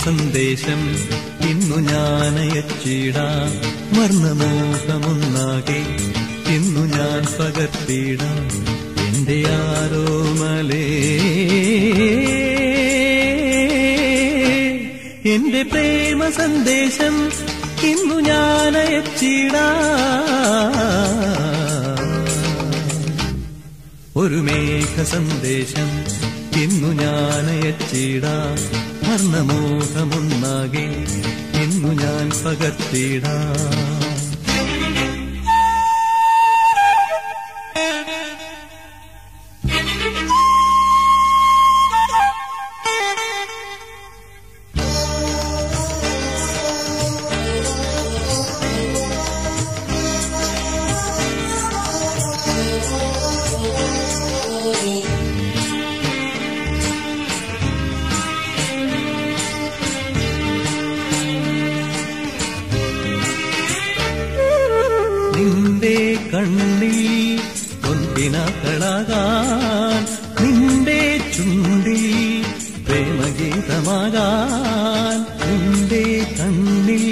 സന്ദേശം ഇന്നു ഞാനയച്ചിടാം വർണ്ണമോഹമൊന്നാകെ ഇന്നു ഞാൻ പകർത്തിടാം എന്റെ ആരോമലേ എന്റെ പ്രേമ സന്ദേശം ഇന്നു ഞാനയച്ചിടാം ഒരു മേഘ സന്ദേശം ഇന്നു ഞാനയച്ചിടാം വർണ്ണമോഹമൊന്നാകെ ഇന്നു ഞാൻ പകർത്തിടാം നിന്റെ കണ്ണിൽ പൊൻപിനാക്കളാകാൻ നിന്റെ ചുണ്ടിൽ പ്രേമഗീതമാകാൻ നിന്റെ കണ്ണിൽ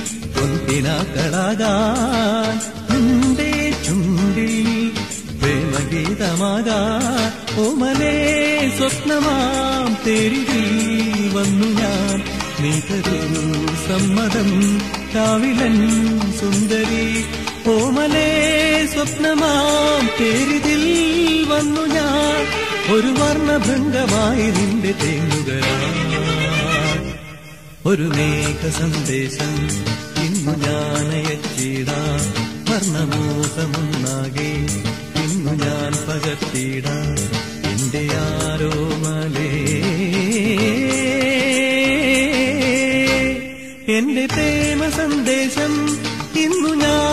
പൊൻപിനാക്കളാകാൻ നിന്റെ ചുണ്ടിൽ പ്രേമഗീതമാകാൻ ഓമലേ സ്വപ്നമാം തെരുവിൽ വന്നു ഞാൻ നീ തരൂ സമ്മതം കാവിലൻ സുന്ദരി ഓമലേ സ്വപ്നമാം തേരിതിൽ വന്നു ഞാൻ ഒരു വർണ്ണഭംഗമായി നിന്റെ തേങ്ങുകരാ ഒരു മേഘ സന്ദേശം ഇന്നു ഞാനയച്ചിടാം വർണ്ണമോഹമൊന്നാകെ ഇന്നു ഞാൻ പകർത്തിടാം എന്റെ ആരോമലേ എന്റെ പ്രേമ സന്ദേശം ഇന്നു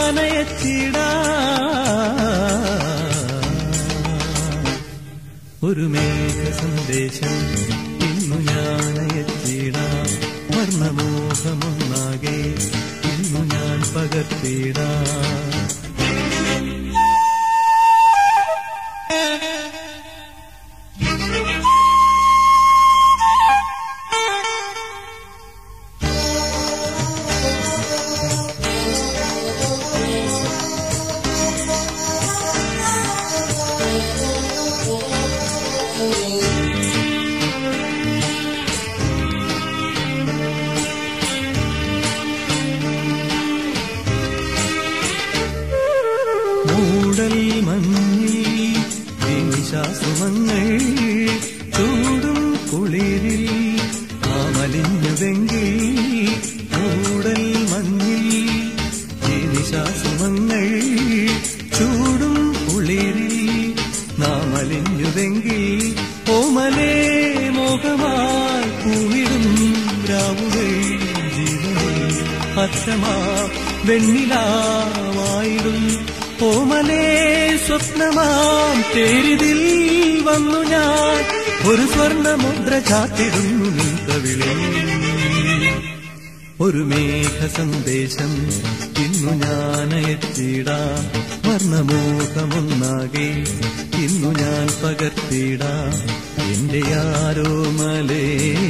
ഞാനയച്ചിടാം ഒരു മേഘ സന്ദേശം ഇന്നു ഞാനയച്ചിടാം വർണ്ണമോഹമൊന്നാകെ ഇന്നു ഞാൻ പകർത്തിടാം മൂടൽ മഞ്ഞിൽ നിശാസുമങ്ങൾ ചൂടും കുളിരിൽ മാമലിഞ്ഞുവെങ്കിൽ മൂടൽ മഞ്ഞിൽ നിശാസുമങ്ങൾ ചൂടും കുളിരിൽ നാമലിഞ്ഞുവെങ്കിൽ ഓമലേ മോഹമായി പൂവിടും രാവുകൾ ജീവനിൽ അച്ഛമാ വെണ്ണിലാവായിടും ഓമലേ സ്വപ്നമാം തേരിതിൽ വന്നു ഞാൻ ഒരു സ്വർണ്ണമുദ്ര ചാത്തിടുന്നു നീ കവിളിൽ ഒരു മേഘ സന്ദേശം ഇന്നു ഞാനയച്ചിടാം വർണ്ണമോഹമൊന്നാകെ ഇന്നു ഞാൻ പകർത്തിടാം എന്റെ ആരോമലേ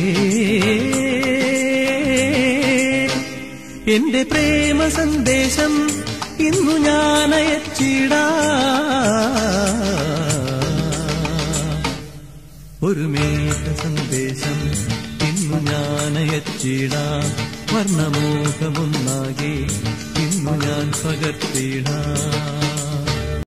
എന്റെ പ്രേമ സന്ദേശം ഇന്നു ഞാനയച്ചിടാം ഒരു മേഘ സന്ദേശം ഇന്നു ഞാനയച്ചിടാം വർണ്ണമോഹമൊന്നാകെ ഇന്നു ഞാൻ പകർത്തിടാം